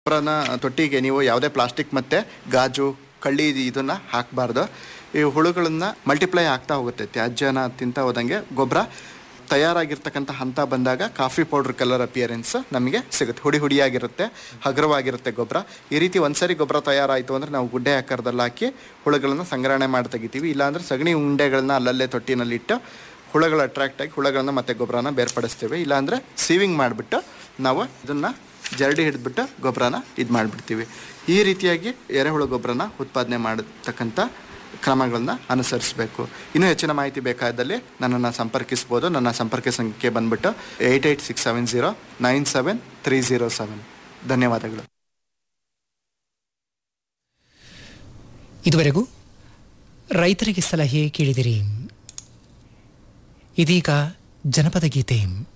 ಗೊಬ್ಬರನ ತೊಟ್ಟಿಗೆ ನೀವು ಯಾವುದೇ ಪ್ಲಾಸ್ಟಿಕ್ ಮತ್ತು ಗಾಜು ಕಳ್ಳಿ ಇದನ್ನು ಹಾಕಬಾರ್ದು ಈ ಹುಳುಗಳನ್ನ ಮಲ್ಟಿಪ್ಲೈ ಆಗ್ತಾ ಹೋಗುತ್ತೆ ತ್ಯಾಜ್ಯನ ತಿಂತ ಹೋದಂಗೆ ಗೊಬ್ಬರ ತಯಾರಾಗಿರ್ತಕ್ಕಂಥ ಹಂತ ಬಂದಾಗ ಕಾಫಿ ಪೌಡ್ರ್ ಕಲರ್ ಅಪಿಯರೆನ್ಸ್ ನಮಗೆ ಸಿಗುತ್ತೆ ಹುಡಿ ಹುಡಿಯಾಗಿರುತ್ತೆ ಹಗುರವಾಗಿರುತ್ತೆ ಗೊಬ್ಬರ ಈ ರೀತಿ ಒಂದ್ಸರಿ ಗೊಬ್ಬರ ತಯಾರಾಯಿತು ಅಂದರೆ ನಾವು ಗುಡ್ಡೆ ಆಕಾರದಲ್ಲಿ ಹಾಕಿ ಹುಳುಗಳನ್ನ ಸಂಗ್ರಹಣೆ ಮಾಡಿ ತೆಗಿತೀವಿ ಇಲ್ಲಾಂದ್ರೆ ಸಗಣಿ ಉಂಡೆಗಳನ್ನ ಅಲ್ಲಲ್ಲೇ ತೊಟ್ಟಿನಲ್ಲಿಟ್ಟು ಹುಳುಗಳು ಅಟ್ರಾಕ್ಟ್ ಆಗಿ ಹುಳುಗಳನ್ನ ಮತ್ತೆ ಗೊಬ್ಬರನ ಬೇರ್ಪಡಿಸ್ತೀವಿ ಇಲ್ಲಾಂದರೆ ಸೀವಿಂಗ್ ಮಾಡಿಬಿಟ್ಟು ನಾವು ಇದನ್ನು ಜರಡಿ ಹಿಡಿದ್ಬಿಟ್ಟು ಗೊಬ್ಬರನ ಇದು ಮಾಡಿಬಿಡ್ತೀವಿ ಈ ರೀತಿಯಾಗಿ ಎರೆಹುಳು ಗೊಬ್ಬರನ ಉತ್ಪಾದನೆ ಮಾಡತಕ್ಕಂಥ ಕ್ರಮಗಳನ್ನ ಅನುಸರಿಸಬೇಕು ಇನ್ನೂ ಹೆಚ್ಚಿನ ಮಾಹಿತಿ ಬೇಕಾದಲ್ಲಿ ನನ್ನನ್ನು ಸಂಪರ್ಕಿಸ್ಬೋದು ನನ್ನ ಸಂಪರ್ಕ ಸಂಖ್ಯೆ ಬಂದ್ಬಿಟ್ಟು eight eight six seven zero nine seven three zero seven ಧನ್ಯವಾದಗಳು ಇದುವರೆಗೂ ರೈತರಿಗೆ ಸಲಹೆ ಕೇಳಿದಿರಿ ಇದೀಗ ಜನಪದ ಗೀತೆ